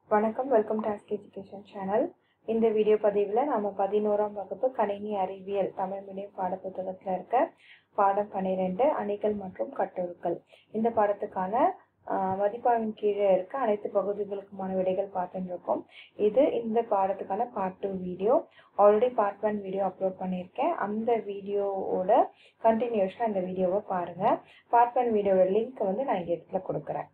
வணக்கம் welcome to Ask Education channel இந்த video பதிவில் நம்ம பதினோராம் வகுப்பு கணினி அறிவியல் தமிழ் மீடியம் பாடப்புத்தகத்தில் இருக்க பாடம் பன்னிரெண்டு அணிகள் மற்றும் கட்டுருக்கள் இந்த பாடத்துக்கான ஆஹ், மதிப்பாய்வின் கீழே இருக்க அனைத்து பகுதிகளுக்குமான விடைகள் பார்த்துட்டு இருக்கோம் இது இந்த பாடத்துக்கான part two video already part one video upload பண்ணியிருக்கேன் அந்த வீடியோவோட கண்டினியூஷனாக இந்த வீடியோவை பாருங்கள் பார்ட் ஒன் வீடியோட லிங்க் வந்து நான் இந்த இடத்துல கொடுக்குறேன்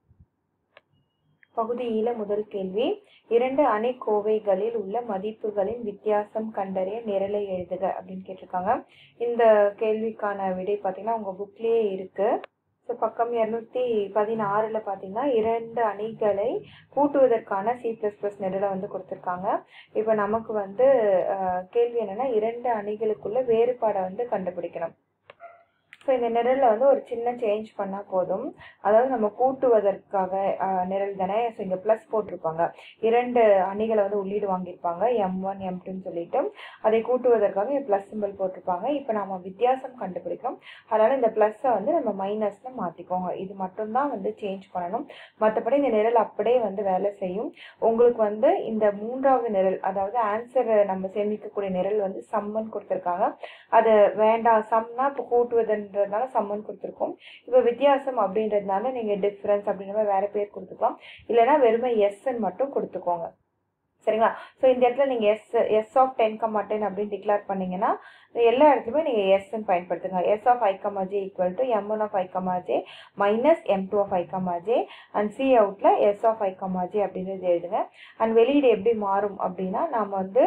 பகுதி ஈல முதல் கேள்வி இரண்டு அணிக்கோவைகளில் உள்ள மதிப்புகளின் வித்தியாசம் கண்டறிய நிரலை எழுதுக அப்படின்னு கேட்டிருக்காங்க இந்த கேள்விக்கான விடை பார்த்தீங்கன்னா உங்க புக்லயே இருக்கு ஸோ பக்கம் இரநூத்தி பதினாறுல பார்த்தீங்கன்னா இரண்டு அணிகளை கூட்டுவதற்கான சி ப்ளஸ் ப்ளஸ் நிரலை வந்து கொடுத்துருக்காங்க இப்போ நமக்கு வந்து அஹ், கேள்வி என்னன்னா இரண்டு அணிகளுக்குள்ள வேறுபாடை வந்து கண்டுபிடிக்கணும் ஸோ இந்த நிரலில் வந்து ஒரு சின்ன சேஞ்ச் பண்ணால் போதும் அதாவது நம்ம கூட்டுவதற்காக அஹ், நிரல் தானே ஸோ இங்கே ப்ளஸ் போட்டிருப்பாங்க இரண்டு அணிகளை வந்து உள்ளீடு வாங்கியிருப்பாங்க எம் ஒன் எம் டூன்னு சொல்லிட்டு அதை கூட்டுவதற்காக ப்ளஸ் சிம்பிள் போட்டிருப்பாங்க இப்போ நம்ம வித்தியாசம் கண்டுபிடிக்கணும் அதனால் இந்த ப்ளஸ்ஸை வந்து நம்ம மைனஸில் மாற்றிக்கோங்க இது மட்டும்தான் வந்து சேஞ்ச் பண்ணணும் மற்றபடி இந்த நிரல் அப்படியே வந்து வேலை செய்யும் உங்களுக்கு வந்து இந்த மூன்றாவது நிரல் அதாவது ஆன்சரை நம்ம சேமிக்கக்கூடிய நிரல் வந்து சம்மன் கொடுத்துருக்காங்க அது வேண்டாம் சம்னா இப்போ கூட்டுவதுன்றதுனால சம்மன் கொடுத்துருக்கோம் இப்போ வித்தியாசம் அப்படின்றதுனால நீங்கள் டிஃப்ரென்ஸ் அப்படின்ற மாதிரி வேற பேர் கொடுத்துக்கலாம் இல்லைன்னா வெறுமை எஸ்ன்னு மட்டும் கொடுத்துக்கோங்க சரிங்களா ஸோ இந்த இடத்துல நீங்கள் S S of ten comma ten அப்படின்னு டிக்ளேர் பண்ணீங்கன்னா எல்லா இடத்துலையுமே நீங்கள் எஸ்ன்னு பயன்படுத்துங்க S of I comma J equal to M one of I comma J minus M two of I comma J and C அவுட்டில் S of I comma J அப்படின்றது எழுதுங்க அண்ட் வெளியீடு எப்படி மாறும் அப்படின்னா நாம் வந்து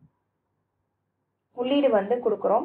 உள்ளீடு வந்து கொடுக்குறோம்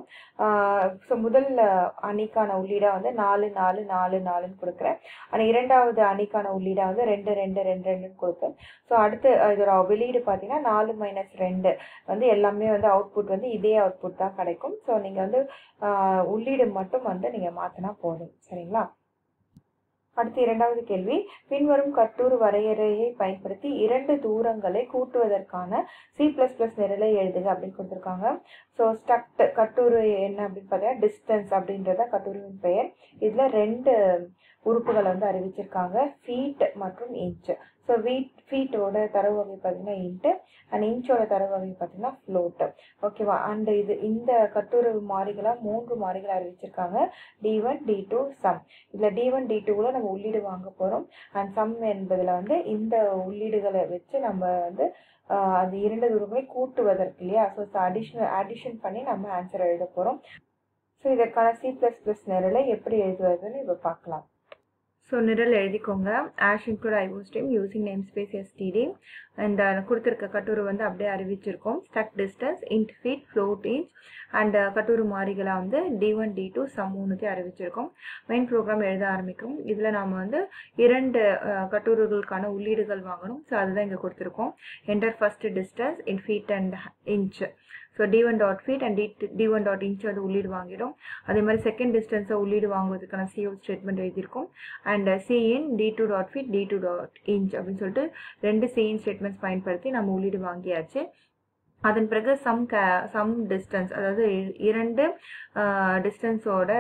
ஸோ முதல் அணிக்கான உள்ளீடாக வந்து நாலு நாலு நாலு நாலுன்னு கொடுக்குறேன் ஆனால் இரண்டாவது அணிக்கான உள்ளீடாக வந்து ரெண்டு ரெண்டு ரெண்டு ரெண்டுன்னு கொடுப்பேன் ஸோ அடுத்து அஹ், இதோட வெளியீடு பார்த்தீங்கன்னா நாலு மைனஸ் ரெண்டு வந்து எல்லாமே வந்து அவுட்புட் வந்து இதே அவுட்புட் தான் கிடைக்கும் ஸோ நீங்கள் வந்து அஹ், உள்ளீடு மட்டும் வந்து நீங்கள் மாற்றினா போதும் சரிங்களா அடுத்து இரண்டாவது கேள்வி பின்வரும் கட்டூர் வரையறையை பயன்படுத்தி இரண்டு தூரங்களை கூட்டுவதற்கான சி பிளஸ் பிளஸ் நிரலை எழுதுக அப்படின்னு கொடுத்துருக்காங்க ஸோ ஸ்டக்ட் கட்டூரு என்ன அப்படின்னு பார்த்தீங்கன்னா டிஸ்டன்ஸ் அப்படின்றத கட்டூரின் பெயர் இதில் ரெண்டு உறுப்புகளை வந்து அறிவிச்சிருக்காங்க ஃபீட் மற்றும் இன்ச் ஸோ வீட் ஃபீட்டோட தரவு வகை பார்த்தீங்கன்னா இன்ட்டு அண்ட் இன்ச்சோட தரவு வகை பார்த்தீங்கன்னா ஃப்ளோட்டு ஓகேவா அண்ட் இது இந்த கட்டுரை மாறிகளாக மூன்று மாறிகள் அறிவிச்சிருக்காங்க D one D two sum இதில் டி ஒன் டி டூவில் நம்ம உள்ளீடு வாங்க போகிறோம் அண்ட் சம் என்பதில் வந்து இந்த உள்ளீடுகளை வச்சு நம்ம வந்து ஆஹ், அந்த இரண்டு தூரங்களை கூட்டுவதற்கு இல்லையா ஸோ அடிஷனல் அடிஷன் பண்ணி நம்ம ஆன்சர் எழுத போகிறோம் ஸோ இதற்கான சி ப்ளஸ் ப்ளஸ் நிரலை எப்படி எழுதுவதுன்னு இப்போ பார்க்கலாம் ஸோ நிரல் எழுதிக்கோங்க hash include iostream using namespace STD and கொடுத்துருக்க கட்டுரை வந்து அப்படியே அறிவிச்சிருக்கோம் struct distance int feet float inch and கட்டுரை மாறிகளாக வந்து D one D two sum மூணுத்தையும் அறிவிச்சிருக்கோம் மெயின் ப்ரோக்ராம் எழுத ஆரம்பிக்கும் இதில் நாம் வந்து இரண்டு அஹ், கட்டுரைகளுக்கான உள்ளீடுகள் வாங்கணும் ஸோ அதுதான் இங்கே கொடுத்துருக்கோம் enter first distance in feet and inch so D one dot feet and D D one dot inch வந்து உள்ளீடு வாங்கிடும் அதே மாதிரி செகண்ட் டிஸ்டன்ஸை உள்ளீடு வாங்குவதற்கான சிஓ ஸ்டேட்மெண்ட் எழுதியிருக்கோம் and cin D two dot feet D two dot inch அப்படின்னு சொல்லிட்டு ரெண்டு சிஇன் ஸ்டேட்மெண்ட்ஸ் பயன்படுத்தி நம்ம உள்ளீடு வாங்கியாச்சு அதன் பிறகு சம் க சம் டிஸ்டன்ஸ் அதாவது இ- இரண்டு டிஸ்டன்ஸோட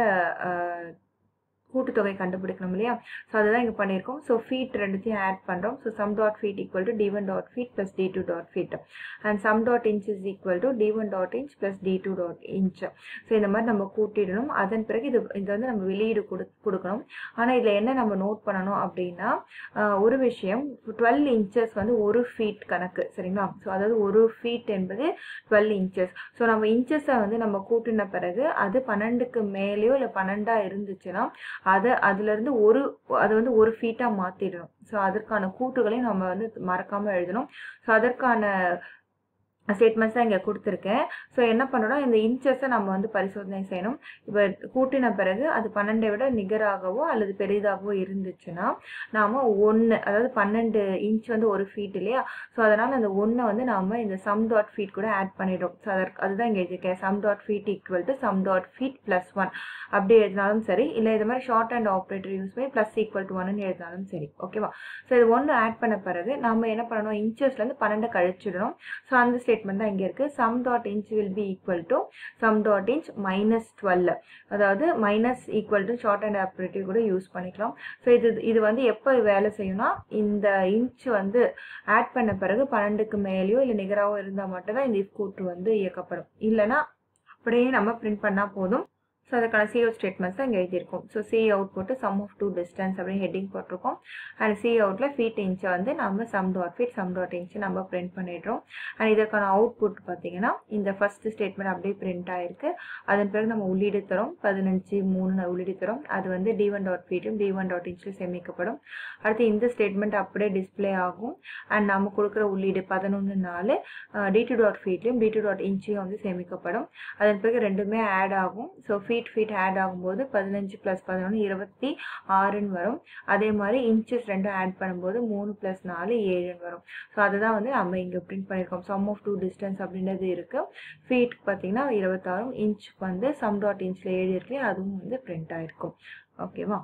கூட்டுத்தொகை கண்டுபிடிக்கணும் இல்லையா ஸோ அதுதான் இங்கே பண்ணியிருக்கோம் ஸோ ஃபீட் ரெண்டுத்தையும் ஆட் பண்ணுறோம் so sum dot feet equal to D one dot feet plus D two dot feet and sum dot inch is equal to D one dot inch plus D two dot inch so இந்த மாதிரி நம்ம கூட்டிடணும் அதன் பிறகு இது இது வந்து நம்ம வெளியீடு கொடு கொடுக்கணும் ஆனால் இதில் என்ன நம்ம நோட் பண்ணணும் அப்படின்னா ஆஹ், ஒரு விஷயம் டுவெல் இன்ச்சஸ் வந்து ஒரு ஃபீட் கணக்கு சரிங்களா ஸோ அதாவது ஒரு ஃபீட் என்பது டுவெல் இன்ச்சஸ் ஸோ நம்ம இன்ச்சஸை வந்து நம்ம கூட்டின பிறகு அது பன்னெண்டுக்கு மேலேயோ இல்லை பன்னெண்டா இருந்துச்சுன்னா அதை அதுலேருந்து ஒரு அதை வந்து ஒரு ஃபீட்டாக மாற்றிடணும் ஸோ அதற்கான கூட்டுகளையும் நம்ம வந்து மறக்காமல் எழுதணும் ஸோ அதற்கான ஸ்டேட்மெண்ட்ஸ் தான் இங்கே கொடுத்துருக்கேன் ஸோ என்ன பண்ணணும் இந்த இன்ச்சஸை நம்ம வந்து பரிசோதனை செய்யணும் இப்போ கூட்டின பிறகு அது பன்னெண்டை விட நிகராகவோ அல்லது பெரிதாகவோ இருந்துச்சுன்னா நாம் ஒன்று அதாவது பன்னெண்டு இன்ச் வந்து ஒரு ஃபீட் இல்லையா ஸோ அதனால் அந்த ஒன்றை வந்து நாம் இந்த சம் டாட் ஃபீட் கூட ஆட் பண்ணிடும் ஸோ அதற்கு அதுதான் இங்கே எழுதியிருக்கேன் sum dot feet equal to sum dot feet plus one அப்படி எழுதினாலும் சரி இல்லை இது மாதிரி ஷார்ட் அண்ட் ஆப்ரேட்டர் யூஸ் பண்ணி ப்ளஸ் ஈக்குவல் டு ஒன்னு எழுதினாலும் சரி ஓகேவா ஸோ இது ஒன்று ஆட் பண்ண பிறகு நம்ம என்ன பண்ணணும் இன்ச்சஸ்லேருந்து பன்னெண்டை கழிச்சிடணும் ஸோ அந்த ஸ்டேட்மெண்ட் ஸ்டேட்மெண்ட் தான் இங்கே இருக்குது sum dot inch will be equal to sum dot inch minus twelve அதாவது minus equal to short and operative கூட யூஸ் பண்ணிக்கலாம் ஸோ இது இது வந்து எப்போ வேலை செய்யும்னா இந்த இன்ச் வந்து ஆட் பண்ண பிறகு பன்னெண்டுக்கு மேலேயோ இல்லை நிகராகவோ இருந்தால் மட்டும்தான் இந்த இஃப் கூற்று வந்து இயக்கப்படும் இல்லைன்னா அப்படியே நம்ம பிரிண்ட் பண்ணால் போதும் ஸோ அதுக்கான சி அவுட் ஸ்டேட்மெண்ட்ஸ் தான் இங்கே எழுதியிருக்கோம் ஸோ சி அவுட் போட்டு சம் ஆஃப் டூ டிஸ்டன்ஸ் அப்படின்னு ஹெட்டிங் போட்டிருக்கோம் அண்ட் சி அவுட்டில் ஃபீட் இன்ச்சை வந்து நம்ம sum dot feet sum dot inch நம்ம பிரிண்ட் பண்ணிடுறோம் அண்ட் இதற்கான அவுட்புட் பார்த்தீங்கன்னா இந்த ஃபர்ஸ்ட் ஸ்டேட்மெண்ட் அப்படியே பிரிண்ட் ஆயிருக்கு அதன் பிறகு நம்ம உள்ளீடு தரோம் பதினஞ்சு மூணு உள்ளீடு தரோம் அது வந்து டி ஒன் டாட் ஃபீட்டும் டி ஒன் டாட் இன்ச்சில் சேமிக்கப்படும் அடுத்து இந்த ஸ்டேட்மெண்ட் அப்படியே டிஸ்பிளே ஆகும் அண்ட் நம்ம கொடுக்குற உள்ளீடு பதினொன்று நாலு டி டூ டாட் ஃபீட்லையும் டி டூ டாட் இன்ச்சையும் வந்து சேமிக்கப்படும் அதன் பிறகு ரெண்டுமே ஆட் ஆகும் ஸோ ஃபீட் ஃபீட் ஆட் ஆகும்போது பதினஞ்சு ப்ளஸ் பதினொன்று இருபத்தி ஆறுன்னு வரும் அதே மாதிரி இன்ச்சஸ் ரெண்டும் ஆட் பண்ணும்போது மூணு ப்ளஸ் நாலு ஏழுன்னு வரும் ஸோ அதுதான் வந்து நம்ம இங்கே பிரிண்ட் பண்ணியிருக்கோம் சம் ஆஃப் டூ டிஸ்டன்ஸ் அப்படின்றது இருக்குது ஃபீட்டுக்கு பார்த்தீங்கன்னா இருபத்தாறும் இன்ச்சுக்கு வந்து சம் டாட் இன்ச்சில் ஏழு இருக்கு அதுவும் வந்து பிரிண்ட் ஆகிருக்கும் ஓகேவா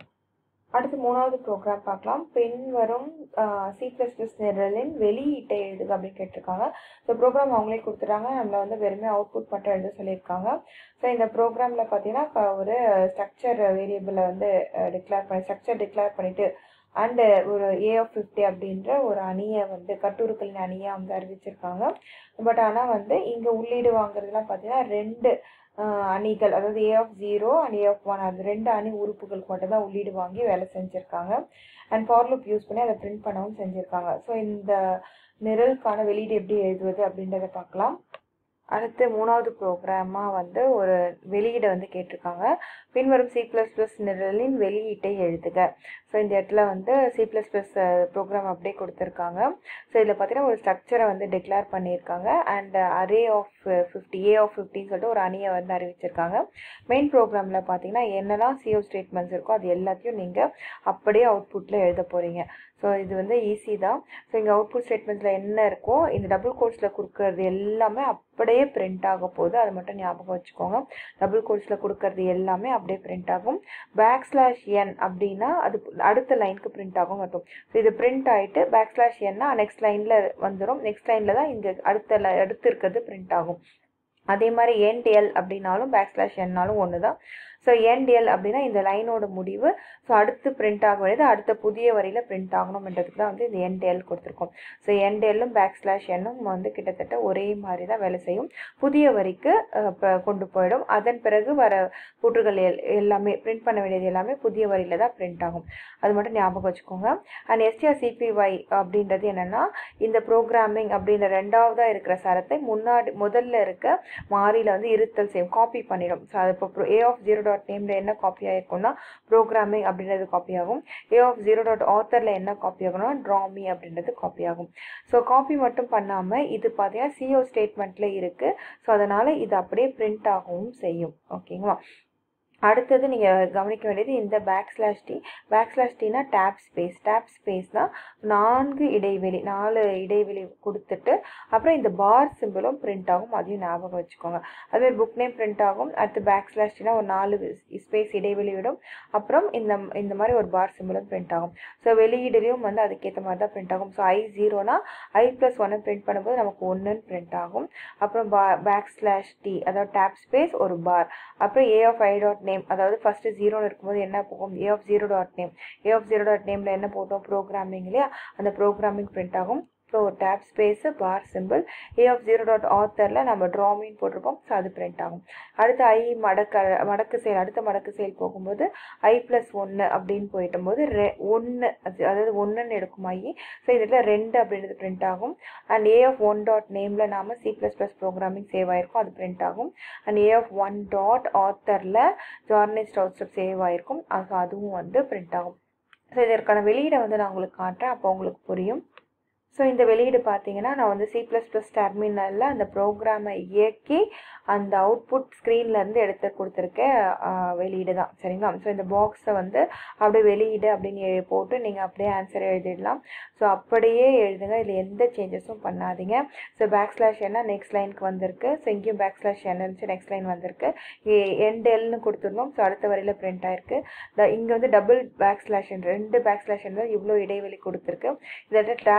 அடுத்து மூணாவது ப்ரோக்ராம் பார்க்கலாம் பின்வரும் சி ப்ளஸ் ப்ளஸ் நிரலின் வெளியீட்டை எழுதுக அப்படின்னு கேட்டிருக்காங்க ஸோ ப்ரோக்ராம் அவங்களே கொடுத்துட்டாங்க நம்மளை வந்து வெறுமே அவுட்புட் மட்டும் எழுத சொல்லியிருக்காங்க ஸோ இந்த ப்ரோக்ராமில் பார்த்தீங்கன்னா ஒரு ஸ்ட்ரக்சர் வேரியபிளை வந்து டிக்ளேர் பண்ணி ஸ்ட்ரக்சர் டிக்ளேர் பண்ணிவிட்டு அண்டு ஒரு ஏ ஆஃப் ஃபிஃப்டி அப்படின்ற ஒரு அணியை வந்து கட்டுருக்களின் அணியை வந்து அறிவிச்சிருக்காங்க பட் ஆனால் வந்து இங்கே உள்ளீடு வாங்குறதுலாம் பார்த்தீங்கன்னா ரெண்டு அணிகள் அதாவது A of zero and A of one அது ரெண்டு அணி உறுப்புகளுக்கு மட்டும் தான் உள்ளீடு வாங்கி வேலை செஞ்சுருக்காங்க அண்ட் ஃபார்லுப் யூஸ் பண்ணி அதை பிரிண்ட் பண்ணவும் செஞ்சுருக்காங்க ஸோ இந்த நிரலுக்கான வெளியீடு எப்படி எழுதுவது அப்படின்றத பார்க்கலாம் அடுத்து மூணாவது ப்ரோக்ராமாக வந்து ஒரு வெளியீடை வந்து கேட்டிருக்காங்க பின்வரும் சி ப்ளஸ் ப்ளஸ் நிரலின் வெளியீட்டை எழுதுக ஸோ இந்த இடத்துல வந்து சி ப்ளஸ் ப்ளஸ் ப்ரோக்ராம் அப்படியே கொடுத்துருக்காங்க ஸோ இதில் பார்த்தீங்கன்னா ஒரு ஸ்ட்ரக்சரை வந்து டிக்ளேர் பண்ணியிருக்காங்க and array of fifty A of ஃபிஃப்டின்னு சொல்லிட்டு ஒரு அணியை வந்து அறிவிச்சிருக்காங்க மெயின் ப்ரோக்ராமில் பார்த்தீங்கன்னா என்னெல்லாம் சிஓ ஸ்டேட்மெண்ட்ஸ் இருக்கோ அது எல்லாத்தையும் நீங்கள் அப்படியே அவுட்புட்டில் எழுத போகிறீங்க ஸோ இது வந்து ஈஸி தான் ஸோ இங்கே அவுட்புட் ஸ்டேட்மெண்ட்ஸில் என்ன இருக்கோ இந்த டபுள் கோட்ஸில் கொடுக்கறது எல்லாமே அப்படியே பிரிண்ட் ஆக போகுது அது மட்டும் ஞாபகம் வச்சுக்கோங்க டபுள் கோட்ஸில் கொடுக்கறது எல்லாமே அப்படியே பிரிண்ட் ஆகும் பேக் ஸ்லாஷ் என் அப்படின்னா அது அடுத்த லைனுக்கு பிரிண்ட் ஆகும் மட்டும் ஸோ இது பிரிண்ட் ஆகிட்டு பேக் ஸ்லாஷ் என்னா நெக்ஸ்ட் லைனில் வந்துடும் நெக்ஸ்ட் லைனில் தான் இங்கே அடுத்த அடுத்து இருக்கிறது பிரிண்ட் ஆகும் அதே மாதிரி என்டிஎல் அப்படின்னாலும் பேக் ஸ்லாஷ் என்னாலும் ஒன்று தான் ஸோ என்டிஎல் அப்படின்னா இந்த லைனோட முடிவு ஸோ அடுத்து பிரிண்ட் ஆக வேண்டியது அடுத்த புதிய வரியில் பிரிண்ட் ஆகணும்ன்றதுக்கு தான் வந்து இந்த என்டிஎல் கொடுத்துருக்கோம் ஸோ என்டிஎல்லும் பேக் ஸ்லாஷ் எண்ணும் வந்து கிட்டத்தட்ட ஒரே மாதிரி தான் வேலை செய்யும் புதிய வரிக்கு கொண்டு போயிடும் அதன் பிறகு வர கூற்றுகள் எல் எல்லாமே பிரிண்ட் பண்ண வேண்டியது எல்லாமே புதிய வரியில் தான் பிரிண்ட் ஆகும் அது மட்டும் ஞாபகம் வச்சுக்கோங்க அண்ட் எஸ்டிஆர் சிபிஒய் அப்படின்றது என்னென்னா இந்த ப்ரோக்ராமிங் அப்படின்ற ரெண்டாவதாக இருக்கிற சரத்தை முன்னாடி முதல்ல இருக்க மாறியில் வந்து இருத்தல் செய்யும் காப்பி பண்ணிடும் ஸோ அது இப்போ ஏ ஆஃப் ஜீரோ டாட் நேமில் என்ன காப்பி ஆகிருக்கும்னா ப்ரோக்ராமிங் அப்படின்றது காப்பி ஆகும் ஏ ஆஃப் ஜீரோ டாட் ஆத்தரில் என்ன காப்பி ஆகும்னா ட்ராமி அப்படின்றது காப்பி ஆகும் ஸோ காப்பி மட்டும் பண்ணாமல் இது பார்த்தீங்கன்னா சிஓ ஸ்டேட்மெண்ட்டில் இருக்குது ஸோ அதனால் இது அப்படியே பிரிண்ட் ஆகவும் செய்யும் ஓகேங்களா அடுத்தது நீங்கள் கவனிக்க வேண்டியது இந்த back slash T back slash டீனா டேப் ஸ்பேஸ் டேப் ஸ்பேஸ்னால் நான்கு இடைவெளி நாலு இடைவெளி கொடுத்துட்டு அப்புறம் இந்த பார் சிம்பிளும் பிரிண்ட் ஆகும் அதையும் ஞாபகம் வச்சுக்கோங்க அதுவே புக் நேம் பிரிண்ட் ஆகும் அடுத்து பேக் ஸ்லாஷ் டீனா ஒரு நாலு ஸ்பேஸ் இடைவெளி விடும் அப்புறம் இந்த இந்த மாதிரி ஒரு பார் சிம்பிளும் பிரிண்ட் ஆகும் ஸோ வெளியீடுலையும் வந்து அதுக்கேற்ற மாதிரி தான் பிரிண்ட் ஆகும் ஸோ ஐ ஜீரோனா ஐ ப்ளஸ் ஒன்னு பிரிண்ட் பண்ணும்போது நமக்கு ஒன்றுன்னு பிரிண்ட் ஆகும் அப்புறம் பா பேக் ஸ்லாஷ் டி அதாவது டேப் ஸ்பேஸ் ஒரு பார் அப்புறம் A of I dot name அதாவது ஃபஸ்ட்டு ஜீரோன்னு இருக்கும்போது என்ன போகும் A of zero dot name A of zero dot நேமில் என்ன போட்டோம் ப்ரோக்ராமிங் இல்லையா அந்த ப்ரோக்ராமிங் பிரிண்ட் ஆகும் so tab space bar simple A of zero dot ஆத்தரில் நம்ம ட்ராமின்னு போட்டிருப்போம் ஸோ அது பிரிண்ட் ஆகும் அடுத்து ஐ மடக்கு மடக்கு செயல் அடுத்த மடக்கு செயல் போகும்போது ஐ ப்ளஸ் ஒன்று அப்படின்னு போயிட்டும்போது ரெ ஒன்று அதாவது ஒன்றுன்னு எடுக்கும் ஐ ஸோ இதில் ரெண்டு அப்படின்றது பிரிண்ட் ஆகும் and A of one dot நேமில் நாம் C plus plus programming save ஆயிருக்கும் அது பிரிண்ட் ஆகும் and A of one dot ஆத்தரில் ஜார்னலிஸ்ட் அவுட்ஸ்டப் சேவ் ஆயிருக்கும் ஸோ அதுவும் வந்து பிரிண்ட் ஆகும் ஸோ இதற்கான வெளியீடை வந்து நான் உங்களுக்கு காட்டுறேன் அப்போ உங்களுக்கு புரியும் ஸோ இந்த வெளியீடு பார்த்தீங்கன்னா நான் வந்து சி ப்ளஸ் ப்ளஸ் டெர்மினலில் அந்த ப்ரோக்ராமை இயக்கி அந்த அவுட்புட் ஸ்க்ரீன்லேருந்து எடுத்து கொடுத்துருக்க வெளியீடு தான் சரிங்களா ஸோ இந்த பாக்ஸை வந்து அப்படியே வெளியீடு அப்படின்னு எழு போட்டு நீங்கள் அப்படியே ஆன்சர் எழுதிடலாம் ஸோ அப்படியே எழுதுங்க இதில் எந்த சேஞ்சஸும் பண்ணாதீங்க ஸோ பேக் ஸ்லாஷ் என்ன நெக்ஸ்ட் லைனுக்கு வந்திருக்கு ஸோ இங்கேயும் பேக் ஸ்லாஷ் என்ன இருந்துச்சு நெக்ஸ்ட் லைன் வந்திருக்கு எண்ட் எல்னு கொடுத்துருந்தோம் ஸோ அடுத்த வரையில் பிரிண்ட் ஆயிருக்கு இங்கே வந்து டபுள் பேக் ஸ்லாஷ் ரெண்டு பேக் ஸ்லாஷ் இருந்தால் இவ்வளோ இடைவெளி கொடுத்துருக்கு இதில் டேப் ஸ்பேஸ்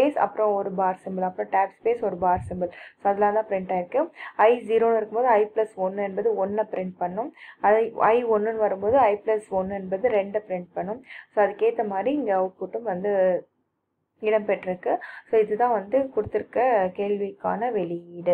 ஸ்பேஸ் அப்புறம் ஒரு பார் சிம்பிள் அப்புறம் டேப் ஸ்பேஸ் ஒரு பார் சிம்பிள் ஸோ அதெல்லாம் தான் பிரிண்ட் ஆயிருக்கு ஐ ஜீரோன்னு இருக்கும்போது ஐ ப்ளஸ் ஒன்று என்பது ஒன்றை பிரிண்ட் பண்ணும் அதை ஐ ஒன்றுன்னு வரும்போது ஐ ப்ளஸ் ஒன்று என்பது ரெண்டை பிரிண்ட் பண்ணும் ஸோ அதுக்கேற்ற மாதிரி இங்கே அவுட்புட்டும் வந்து இடம்பெற்றிருக்கு ஸோ இதுதான் வந்து கொடுத்துருக்க கேள்விக்கான வெளியீடு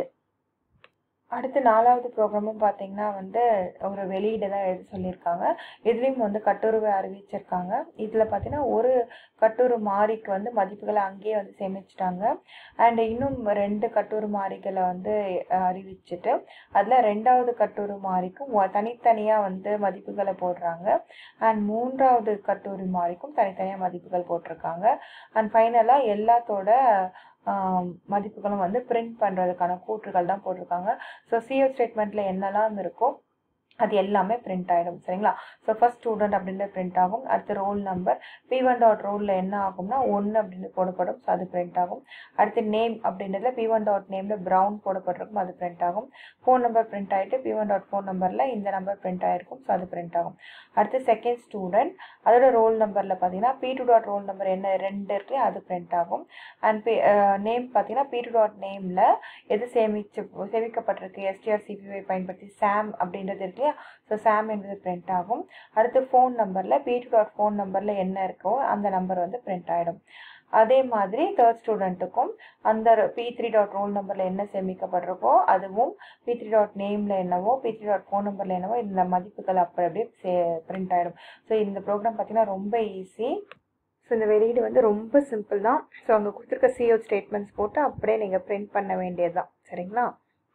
அடுத்து நாலாவது ப்ரோக்ராமும் பார்த்தீங்கன்னா வந்து ஒரு வெளியீடு தான் எழுத சொல்லியிருக்காங்க இதுலேயும் வந்து கட்டுருவை அறிவிச்சிருக்காங்க இதில் பார்த்தீங்கன்னா ஒரு கட்டுரு மாறிக்கு வந்து மதிப்புகளை அங்கேயே வந்து சேமிச்சிட்டாங்க அண்ட் இன்னும் ரெண்டு கட்டுரு மாறிகளை வந்து அறிவிச்சுட்டு அதில் ரெண்டாவது கட்டுரு மாறிக்கும் தனித்தனியாக வந்து மதிப்புகளை போடுறாங்க அண்ட் மூன்றாவது கட்டுரு மாறிக்கும் தனித்தனியாக மதிப்புகள் போட்டிருக்காங்க அண்ட் ஃபைனலாக எல்லாத்தோட மதிப்புகளும் வந்து பிரிண்ட் பண்ணுறதுக்கான கூற்றுகள் தான் போட்டிருக்காங்க ஸோ சிஓ ஸ்டேட்மெண்ட்டில் என்னெல்லாம் இருக்கோ அது எல்லாமே பிரிண்ட் ஆகிடும் சரிங்களா ஸோ ஃபஸ்ட் ஸ்டூடெண்ட் அப்படின்றது பிரிண்ட் ஆகும் அடுத்து roll number B one dot ரோலில் என்ன ஆகும்னா ஒன்று அப்படின்னு போடப்படும் ஸோ அது பிரிண்ட் ஆகும் அடுத்து நேம் அப்படின்றதுல பி ஒன் டாட் நேமில் ப்ரௌன் போடப்பட்டிருக்கும் அது பிரிண்ட் ஆகும் ஃபோன் நம்பர் பிரிண்ட் ஆகிட்டு பி ஒன் டாட் ஃபோன் நம்பரில் இந்த நம்பர் பிரிண்ட் ஆகிருக்கும் ஸோ அது பிரிண்ட் ஆகும் அடுத்து செகண்ட் ஸ்டூடெண்ட் அதோட ரோல் நம்பரில் பார்த்தீங்கன்னா B two dot roll number என்ன ரெண்டு இருக்கு அது பிரிண்ட் ஆகும் அண்ட் பி நேம் பார்த்தீங்கன்னா பி டூ டாட் நேமில் எது சேமிச்சு சேமிக்கப்பட்டிருக்கு எஸ்டிஆர் சிபிஐ பயன்படுத்தி சாம் அப்படின்றது இருக்கு இல்லையா ஸோ சாம் என்பது பிரிண்ட் ஆகும் அடுத்து ஃபோன் நம்பரில் பி டூ டாட் ஃபோன் நம்பரில் என்ன இருக்கோ அந்த நம்பர் வந்து பிரிண்ட் ஆகிடும் அதே மாதிரி தேர்ட் ஸ்டூடெண்ட்டுக்கும் அந்த பி த்ரீ டாட் ரோல் நம்பரில் என்ன சேமிக்கப்பட்டிருக்கோ அதுவும் பி த்ரீ டாட் நேமில் என்னவோ பி த்ரீ டாட் ஃபோன் நம்பரில் என்னவோ இந்த மதிப்புகள் அப்படி அப்படியே சே பிரிண்ட் ஆகிடும் ஸோ இந்த ப்ரோக்ராம் பார்த்தீங்கன்னா ரொம்ப ஈஸி ஸோ இந்த வெளியீடு வந்து ரொம்ப சிம்பிள் தான் ஸோ அங்கே கொடுத்துருக்க சிஓ ஸ்டேட்மெண்ட்ஸ் போட்டு அப்படியே நீங்கள் பிரிண்ட் பண்ண வேண்டியது தான் சரிங்களா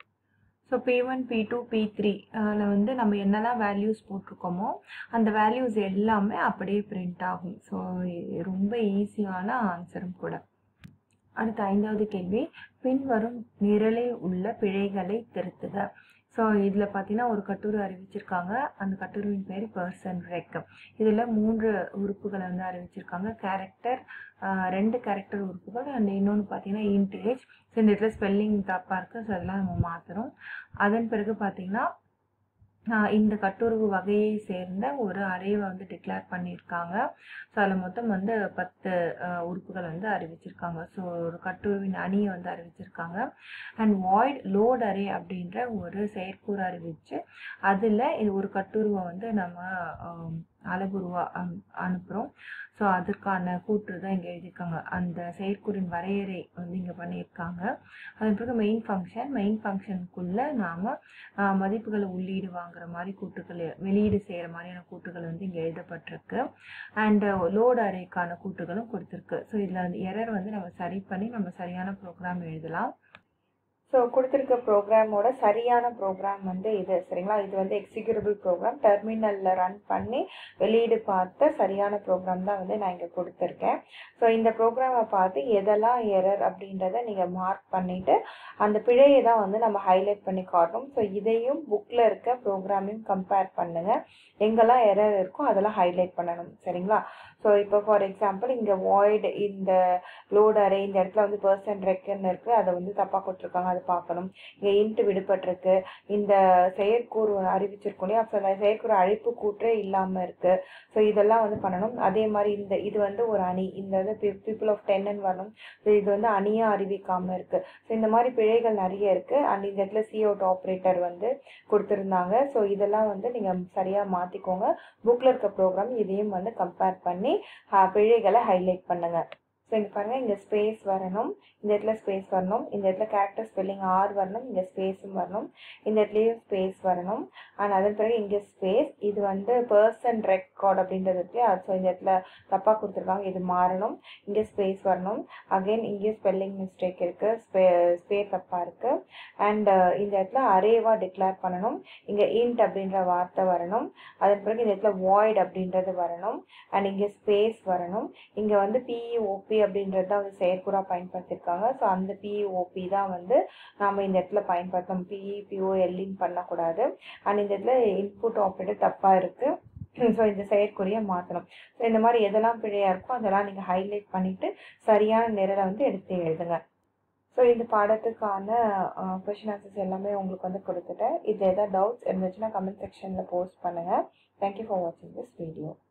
so B one B two B three அதில் வந்து நம்ம என்னெல்லாம் வேல்யூஸ் போட்டிருக்கோமோ அந்த வேல்யூஸ் எல்லாமே அப்படியே பிரிண்ட் ஆகும் ஸோ ரொம்ப ஈஸியான ஆன்சரும் கூட அடுத்த ஐந்தாவது கேள்வி பின்வரும் நிரலில் உள்ள பிழைகளை திருத்துக ஸோ இதில் பார்த்தீங்கன்னா ஒரு கட்டுரை அறிவிச்சிருக்காங்க அந்த கட்டுரையின் பேர் பர்சன் ரெக் இதில் மூன்று உறுப்புகளை வந்து அறிவிச்சிருக்காங்க கேரக்டர் ரெண்டு கேரக்டர் உறுப்புகள் அண்ட் இன்னொன்று பார்த்தீங்கன்னா இன்டேஜ் ஸோ இந்த இடத்துல ஸ்பெல்லிங் தப்பாக இருக்குது ஸோ அதெல்லாம் நம்ம மாற்றுறோம் அதன் பிறகு பார்த்தீங்கன்னா இந்த கட்டுறவு வகையை சேர்ந்த ஒரு அறைவை வந்து டிக்ளேர் பண்ணியிருக்காங்க ஸோ அதில் மொத்தம் வந்து பத்து உறுப்புகள் வந்து அறிவிச்சிருக்காங்க ஸோ ஒரு கட்டுருவின் அணியை வந்து அறிவிச்சிருக்காங்க அண்ட் வாய்ட் லோட் அரே அப்படின்ற ஒரு செயற்கூறு அறிவிச்சு அதில் இது ஒரு கட்டுருவை வந்து நம்ம அளவுருவா அனுப்புகிறோம் ஸோ அதற்கான கூற்று தான் இங்கே எழுதியிருக்காங்க அந்த செயற்கூறின் வரையறை வந்து இங்கே பண்ணியிருக்காங்க அதன் பிறகு மெயின் ஃபங்க்ஷன் மெயின் ஃபங்க்ஷனுக்குள்ளே நாம் மதிப்புகளை உள்ளீடு வாங்குற மாதிரி கூட்டுகள் வெளியீடு செய்கிற மாதிரியான கூட்டுகள் வந்து இங்கே எழுதப்பட்டிருக்கு அண்ட் லோட் அரேக்கான கூட்டுகளும் கொடுத்துருக்கு ஸோ இதில் வந்து எரர் வந்து நம்ம சரி பண்ணி நம்ம சரியான ப்ரோக்ராம் எழுதலாம் ஸோ கொடுத்துருக்க ப்ரோக்ராமோட சரியான ப்ரோக்ராம் வந்து இது சரிங்களா இது வந்து எக்ஸிக்யூட்டபிள் ப்ரோக்ராம் டெர்மினலில் ரன் பண்ணி வெளியீடு பார்த்த சரியான ப்ரோக்ராம் தான் வந்து நான் இங்கே கொடுத்துருக்கேன் ஸோ இந்த ப்ரோக்ராமை பார்த்து எதெல்லாம் எரர் அப்படின்றத நீங்கள் மார்க் பண்ணிவிட்டு அந்த பிழையை தான் வந்து நம்ம ஹைலைட் பண்ணி காட்டணும் ஸோ இதையும் புக்கில் இருக்க ப்ரோக்ராமையும் கம்பேர் பண்ணுங்கள் எங்கெல்லாம் எரர் இருக்கோ அதெல்லாம் ஹைலைட் பண்ணணும் சரிங்களா ஸோ இப்போ ஃபார் எக்ஸாம்பிள் இங்கே வாய்டு இந்த லோட் அரே இந்த இடத்துல வந்து பர்சன்ட் ரெக்குன்னு இருக்குது அதை வந்து தப்பாக கொடுத்துருக்காங்க அதை பார்க்கணும் இங்கே இன்ட்டு விடுபட்டிருக்கு இந்த செயற்கூறு அறிவிச்சிருக்கோம் இல்லையா ஸோ அந்த செயற்கூறு அழைப்பு கூற்றே இல்லாமல் இருக்குது ஸோ இதெல்லாம் வந்து பண்ணணும் அதே மாதிரி இந்த இது வந்து ஒரு அணி இந்த வந்து பீப்புள் ஆஃப் டென்னு வரணும் ஸோ இது வந்து அணியாக அறிவிக்காமல் இருக்குது ஸோ இந்த மாதிரி பிழைகள் நிறைய இருக்குது அண்ட் இந்த இடத்துல சிஓட் ஆப்ரேட்டர் வந்து கொடுத்துருந்தாங்க ஸோ இதெல்லாம் வந்து நீங்கள் சரியாக மாற்றிக்கோங்க புக்கில் இருக்க ப்ரோக்ராம் இதையும் வந்து கம்பேர் பண்ணி பிழைகளை ஹைலைட் பண்ணுங்கள் ஸோ இங்கே பாருங்கள் இங்கே ஸ்பேஸ் வரணும் இந்த இடத்துல ஸ்பேஸ் வரணும் இந்த இடத்துல கேரக்டர் ஸ்பெல்லிங் ஆர் வரணும் இங்கே ஸ்பேஸும் வரணும் இந்த இடத்துலையும் ஸ்பேஸ் வரணும் அண்ட் அதன் பிறகு இங்கே ஸ்பேஸ் இது வந்து பர்சன் ரெக்கார்ட் அப்படின்றது இருக்கு ஸோ இந்த இடத்துல தப்பாக கொடுத்துருக்காங்க இது மாறணும் இங்கே ஸ்பேஸ் வரணும் அகெயின் இங்கேயும் ஸ்பெல்லிங் மிஸ்டேக் இருக்குது ஸ்பே ஸ்பேஸ் தப்பாக இருக்குது அண்ட் இந்த இடத்துல அரேவாக டிக்ளேர் பண்ணணும் இங்கே இன்ட் அப்படின்ற வார்த்தை வரணும் அதன் பிறகு இந்த இடத்துல வாய்ட் அப்படின்றது வரணும் அண்ட் இங்கே ஸ்பேஸ் வரணும் இங்கே வந்து பிஇஓபி அப்படின்றது தான் வந்து செயற்கூறாக பயன்படுத்தியிருக்காங்க ஸோ அந்த பிஇஓபி தான் வந்து நாம் இந்த இடத்துல பயன்படுத்தணும் பிஇ பிஓஎல்லின்னு பண்ணக்கூடாது அண்ட் இந்த இடத்துல இன்புட் ஆப்ரேட்டர் தப்பாக இருக்குது ஸோ இந்த செயற்குறியை மாற்றணும் ஸோ இந்த மாதிரி எதெல்லாம் பிழையாக இருக்கோ அதெல்லாம் நீங்கள் ஹைலைட் பண்ணிவிட்டு சரியான நிரலை வந்து எடுத்து எழுதுங்க ஸோ இந்த பாடத்துக்கான கொஷின் ஆன்சர்ஸ் எல்லாமே உங்களுக்கு வந்து கொடுத்துட்டேன் இது எதாவது டவுட்ஸ் இருந்துச்சுன்னா கமெண்ட் செக்ஷனில் போஸ்ட் பண்ணுங்கள் தேங்க்யூ ஃபார் வாட்சிங் திஸ் வீடியோ